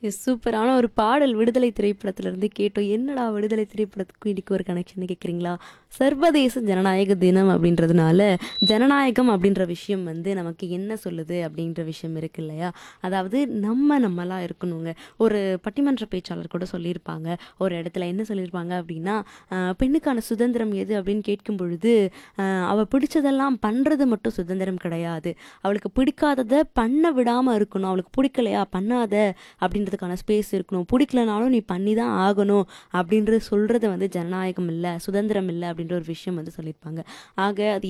S சூப்பரான ஒரு பாடல் விடுதலை திரைப்படத்திலிருந்து கேட்டோம் என்னடா விடுதலை திரைப்படத்துக்கும் இதுக்கு ஒரு கனெக்ஷன் கேட்குறீங்களா சர்வதேச ஜனநாயக தினம் அப்படின்றதுனால ஜனநாயகம் அப்படின்ற விஷயம் வந்து நமக்கு என்ன சொல்லுது அப்படின்ற விஷயம் இருக்கு இல்லையா அதாவது நம்ம நம்மளா இருக்கணுங்க ஒரு பட்டிமன்ற பேச்சாளர் கூட சொல்லியிருப்பாங்க ஒரு இடத்துல என்ன சொல்லியிருப்பாங்க அப்படின்னா ஆஹ், பெண்ணுக்கான சுதந்திரம் எது அப்படின்னு கேட்கும் பொழுது ஆஹ், அவ பிடிச்சதெல்லாம் பண்றது மட்டும் சுதந்திரம் கிடையாது அவளுக்கு பிடிக்காததை பண்ண விடாம இருக்கணும் அவளுக்கு பிடிக்கலையா பண்ணாத அப்படின்றதுக்கான ஸ்பேஸ் இருக்கணும் பிடிக்கலனாலும் நீ பண்ணி தான் ஆகணும் அப்படின்றது சொல்றது வந்து ஜனநாயகம் இல்லை சுதந்திரம் இல்லை அப்படின்ற ஒரு விஷயம் வந்து சொல்லியிருப்பாங்க ஆக அது